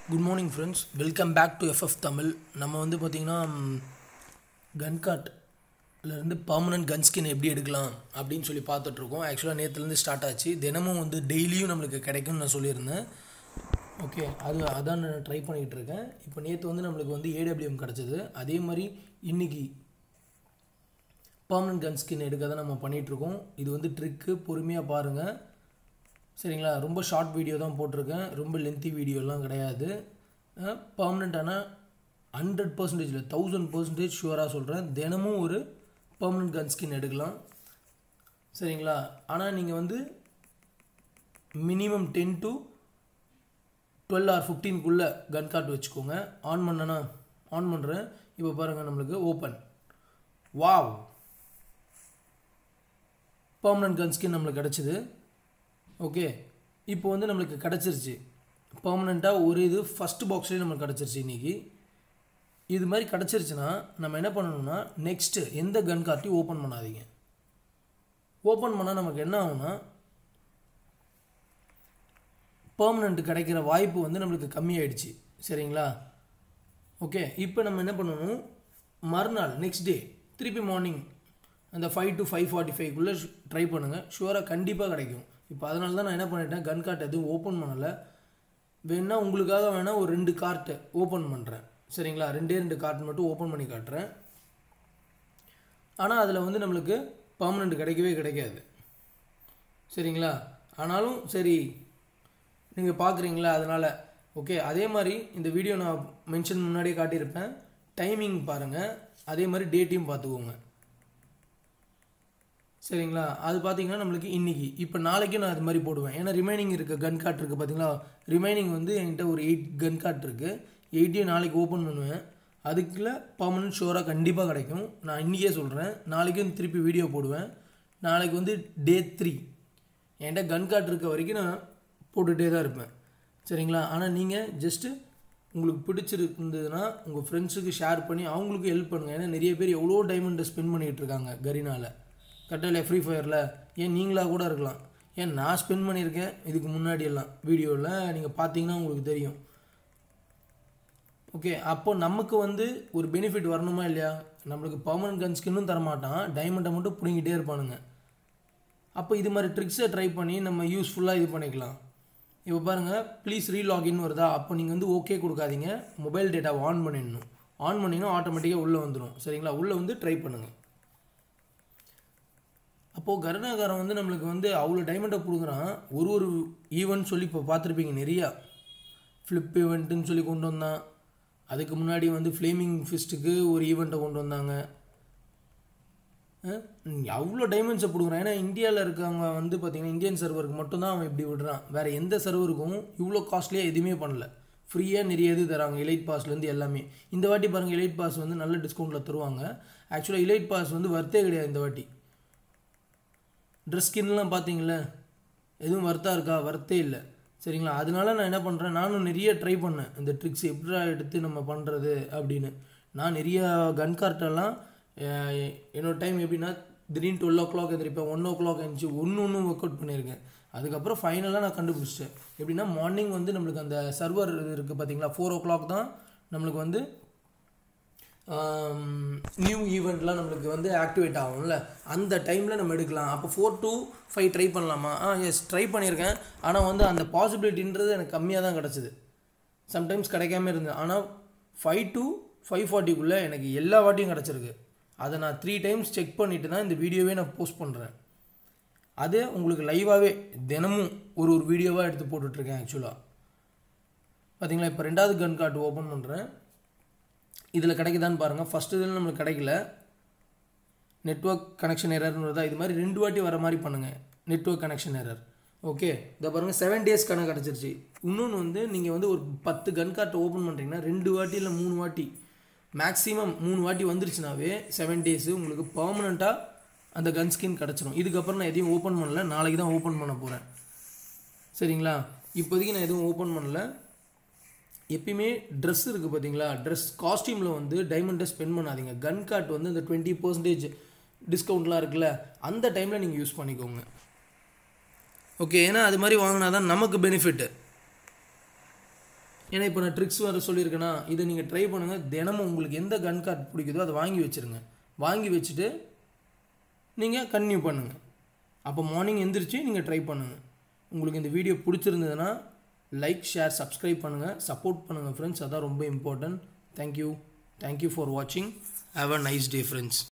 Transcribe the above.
good morning friends welcome back to FF Tamil நம்ம வந்து பார்த்திங்கன்னா கன் இருந்து பர்மனன்ட் கன் ஸ்கின் எப்படி எடுக்கலாம் அப்படின்னு சொல்லி பார்த்துட்ருக்கோம் ஆக்சுவலாக நேற்றுலேருந்து ஸ்டார்ட் ஆச்சு தினமும் வந்து டெய்லியும் நம்மளுக்கு கிடைக்கும்னு நான் சொல்லியிருந்தேன் ஓகே அது அதான் நான் ட்ரை பண்ணிகிட்டு இருக்கேன் இப்போ நேற்று வந்து நம்மளுக்கு வந்து ஏடபிள்யூஎம் கிடச்சிது அதே மாதிரி இன்றைக்கி பர்மனன்ட் கன் ஸ்கின் எடுக்க தான் நம்ம பண்ணிகிட்ருக்கோம் இது வந்து ட்ரிக்கு பொறுமையாக பாருங்கள் சரிங்களா ரொம்ப ஷார்ட் வீடியோ தான் போட்டிருக்கேன் ரொம்ப லென்த்தி வீடியோலாம் கிடையாது பர்மனெண்ட்டான ஹண்ட்ரட் பர்சன்டேஜில் தௌசண்ட் பர்சன்டேஜ் ஷுவராக சொல்கிறேன் தினமும் ஒரு பர்மனெண்ட் கன் ஸ்கின் எடுக்கலாம் சரிங்களா ஆனால் நீங்கள் வந்து minimum ten to twelve or ஃபிஃப்டீனுக்குள்ளே கன் கார்ட் வச்சுக்கோங்க ஆன் பண்ணனா ஆன் பண்ணுறேன் இப்போ பாருங்கள் நம்மளுக்கு open wow permanent gun skin நம்மளுக்கு கிடச்சிது ஓகே இப்போ வந்து நம்மளுக்கு கிடச்சிருச்சு பர்மனெண்ட்டாக ஒரு இது ஃபஸ்ட் பாக்ஸ்லேயே நம்மளுக்கு கிடச்சிருச்சு இன்றைக்கி இது மாதிரி கிடச்சிருச்சுன்னா நம்ம என்ன பண்ணணும்னா நெக்ஸ்ட்டு எந்த கன் கார்ட்டையும் ஓப்பன் பண்ணாதீங்க ஓப்பன் பண்ணால் நமக்கு என்ன ஆகும்னா பர்மனெண்ட் கிடைக்கிற வாய்ப்பு வந்து நம்மளுக்கு கம்மியாயிடுச்சு சரிங்களா ஓகே இப்போ நம்ம என்ன பண்ணணும் மறுநாள் நெக்ஸ்ட் டே திருப்பி மார்னிங் அந்த ஃபைவ் டு ஃபைவ் ஃபார்ட்டி ஃபைவ்க்குள்ளே ட்ரை பண்ணுங்கள் ஷுவராக கண்டிப்பாக கிடைக்கும் இப்போ அதனால தான் நான் என்ன பண்ணிட்டேன் கன் கார்ட் எதுவும் ஓப்பன் பண்ணலை வேணால் உங்களுக்காக வேணால் ஒரு ரெண்டு கார்ட்டை ஓப்பன் பண்ணுறேன் சரிங்களா ரெண்டே ரெண்டு கார்ட் மட்டும் ஓப்பன் பண்ணி காட்டுறேன் ஆனால் அதில் வந்து நம்மளுக்கு பர்மனெண்ட் கிடைக்கவே கிடைக்காது சரிங்களா ஆனாலும் சரி நீங்கள் பார்க்குறீங்களா அதனால் ஓகே அதே மாதிரி இந்த வீடியோ நான் மென்ஷன் முன்னாடியே காட்டியிருப்பேன் டைமிங் பாருங்கள் அதே மாதிரி டேட்டையும் பார்த்துக்கோங்க சரிங்களா அது பார்த்தீங்கன்னா நம்மளுக்கு இன்றைக்கி இப்போ நாளைக்கும் நான் அது மாதிரி போடுவேன் ஏன்னா ரிமைனிங் இருக்க கன் கார்ட் இருக்குது பார்த்தீங்களா ரிமைனிங் வந்து என்கிட்ட ஒரு எயிட் கன் கார்ட் இருக்குது எயிட்டையும் நாளைக்கு ஓப்பன் பண்ணுவேன் அதுக்குள்ள பர்மனன்ட் ஷோராக கண்டிப்பாக கிடைக்கும் நான் இன்றைக்கே சொல்கிறேன் நாளைக்கும் திருப்பி வீடியோ போடுவேன் நாளைக்கு வந்து டே த்ரீ என்கிட்ட கன் கார்ட் இருக்க வரைக்கும் நான் போட்டுகிட்டே தான் இருப்பேன் சரிங்களா ஆனால் நீங்கள் ஜஸ்ட்டு உங்களுக்கு பிடிச்சிருந்ததுன்னா உங்கள் ஃப்ரெண்ட்ஸுக்கு ஷேர் பண்ணி அவங்களுக்கு ஹெல்ப் பண்ணுங்கள் ஏன்னா நிறைய பேர் எவ்வளோ டைமண்டை ஸ்பெண்ட் பண்ணிகிட்டு இருக்காங்க கரினால் கட்டல ஃப்ரீ ஃபயரில் ஏன் நீங்களாக கூட இருக்கலாம் ஏன் நான் ஸ்பெண்ட் பண்ணியிருக்கேன் இதுக்கு முன்னாடி எல்லாம் வீடியோவில் நீங்கள் பார்த்தீங்கன்னா உங்களுக்கு தெரியும் ஓகே அப்போ நமக்கு வந்து ஒரு பெனிஃபிட் வரணுமா இல்லையா நம்மளுக்கு பர்மனன்ட் கன் ஸ்கின்னும் தரமாட்டான் டைமண்டை மட்டும் பிடிங்கிட்டே இருப்பானுங்க அப்போ இது மாதிரி ட்ரிக்ஸை ட்ரை பண்ணி நம்ம யூஸ்ஃபுல்லாக இது பண்ணிக்கலாம் இப்போ பாருங்கள் ப்ளீஸ் ரீலாகின் வருதா அப்போ நீங்கள் வந்து ஓகே கொடுக்காதீங்க மொபைல் டேட்டாவை ஆன் பண்ணிடணும் ஆன் பண்ணிங்கன்னா ஆட்டோமேட்டிக்காக உள்ளே வந்துடும் சரிங்களா உள்ளே வந்து ட்ரை பண்ணுங்கள் அப்போது கருணாகாரம் வந்து நம்மளுக்கு வந்து அவ்வளோ டைமண்டை கொடுக்குறான் ஒரு ஒரு ஈவெண்ட் சொல்லி இப்போ பார்த்துருப்பீங்க நிறையா ஃப்ளிப் ஈவெண்ட்டுன்னு சொல்லி கொண்டு வந்தான் அதுக்கு முன்னாடி வந்து ஃப்ளேமிங் ஃபிஸ்ட்டுக்கு ஒரு ஈவெண்ட்டை கொண்டு வந்தாங்க அவ்வளோ டைமண்ட்ஸை கொடுக்குறான் ஏன்னா இந்தியாவில் இருக்கவங்க வந்து பார்த்திங்கன்னா இந்தியன் சர்வருக்கு மட்டும்தான் அவன் இப்படி விடுறான் வேறு எந்த சர்வருக்கும் இவ்வளோ காஸ்ட்லியாக எதுவுமே பண்ணல ஃப்ரீயாக நிறைய இது தராங்க இலைட் பாஸ்லேருந்து எல்லாமே இந்த வாட்டி பாருங்கள் இலைட் பாஸ் வந்து நல்ல டிஸ்கவுண்ட்டில் தருவாங்க ஆக்சுவலாக இலைட் பாஸ் வந்து வர்த்தே கிடையாது இந்த வாட்டி ட்ரெஸ் ஸ்கின்லாம் பார்த்தீங்களே எதுவும் வர்த்தாக இருக்கா வர்த்தே இல்லை சரிங்களா அதனால நான் என்ன பண்ணுறேன் நானும் நிறைய ட்ரை பண்ணேன் இந்த ட்ரிக்ஸ் எப்படா எடுத்து நம்ம பண்ணுறது அப்படின்னு நான் நிறைய கன் கார்ட்டெல்லாம் என்னோடய டைம் எப்படின்னா திடீர்னு டுவெல் ஓ கிளாக் எழுந்திரிப்பேன் ஒன் ஓ கிளாக் எழுந்துச்சு ஒன்று ஒன்று ஒர்க் அவுட் பண்ணியிருக்கேன் அதுக்கப்புறம் ஃபைனலாக நான் கண்டுபிடிச்சிட்டேன் எப்படின்னா மார்னிங் வந்து நம்மளுக்கு அந்த சர்வர் இருக்குது பார்த்தீங்களா ஃபோர் ஓ கிளாக் தான் நம்மளுக்கு வந்து நியூ ஈவெண்ட்லாம் நம்மளுக்கு வந்து ஆக்டிவேட் ஆகும்ல அந்த டைமில் நம்ம எடுக்கலாம் அப்போ ஃபோர் டு ஃபைவ் ட்ரை பண்ணலாமா ஆ எஸ் ட்ரை பண்ணியிருக்கேன் ஆனால் வந்து அந்த பாசிபிலிட்டின்றது எனக்கு கம்மியாக தான் கிடச்சிது சம்டைம்ஸ் கிடைக்காம இருந்தது ஆனால் ஃபைவ் டு ஃபைவ் ஃபார்ட்டிக்குள்ளே எனக்கு எல்லா வாட்டியும் கிடச்சிருக்கு அதை நான் த்ரீ டைம்ஸ் செக் பண்ணிவிட்டு தான் இந்த வீடியோவே நான் போஸ்ட் பண்ணுறேன் அது உங்களுக்கு லைவாகவே தினமும் ஒரு ஒரு வீடியோவாக எடுத்து போட்டுட்ருக்கேன் ஆக்சுவலாக பார்த்தீங்களா இப்போ ரெண்டாவது கன் கார்டு ஓப்பன் பண்ணுறேன் இதில் கிடைக்குதான்னு பாருங்கள் ஃபஸ்ட்டு இதில் நம்மளுக்கு கிடைக்கல நெட்ஒர்க் கனெக்ஷன் எரர்னு வருதா இது மாதிரி ரெண்டு வாட்டி வர மாதிரி பண்ணுங்கள் நெட்ஒர்க் கனெக்ஷன் எரர் ஓகே இதை பாருங்கள் செவன் டேஸ் கணக்கு கிடச்சிருச்சு இன்னொன்று வந்து நீங்கள் வந்து ஒரு பத்து கன் கார்ட்டை ஓப்பன் பண்ணுறீங்கன்னா ரெண்டு வாட்டி இல்லை மூணு வாட்டி மேக்ஸிமம் மூணு வாட்டி வந்துருச்சுனாவே செவன் டேஸு உங்களுக்கு பர்மனெண்ட்டாக அந்த கன் ஸ்கின் கிடச்சிரும் இதுக்கப்புறம் நான் எதையும் ஓப்பன் பண்ணல நாளைக்கு தான் ஓப்பன் பண்ண போகிறேன் சரிங்களா இப்போதைக்கு நான் எதுவும் ஓப்பன் பண்ணல எப்பயுமே ட்ரெஸ் இருக்குது பார்த்தீங்களா ட்ரெஸ் காஸ்டியூமில் வந்து டைமண்டை ஸ்பெண்ட் பண்ணாதீங்க கன் கார்ட் வந்து இந்த டுவெண்ட்டி பர்சன்டேஜ் டிஸ்கவுண்ட்லாம் இருக்குல்ல அந்த டைமில் நீங்கள் யூஸ் பண்ணிக்கோங்க ஓகே ஏன்னா அது மாதிரி வாங்கினா தான் நமக்கு பெனிஃபிட்டு ஏன்னா இப்போ நான் ட்ரிக்ஸ் வர சொல்லியிருக்கேன்னா இதை நீங்கள் ட்ரை பண்ணுங்கள் தினமும் உங்களுக்கு எந்த கன் கார்டு பிடிக்குதோ அதை வாங்கி வச்சுருங்க வாங்கி வச்சுட்டு நீங்கள் கன்டினியூ பண்ணுங்கள் அப்போ மார்னிங் எந்திரிச்சு நீங்கள் ட்ரை பண்ணுங்கள் உங்களுக்கு இந்த வீடியோ பிடிச்சிருந்ததுன்னா லைக் ஷேர் சப்ஸ்கிரைப் பண்ணுங்கள் சப்போர்ட் பண்ணுங்கள் ஃப்ரெண்ட்ஸ் அதான் ரொம்ப இம்பார்ட்டன்ட் தேங்க்யூ தேங்க்யூ ஃபார் வாட்சிங் have a nice day friends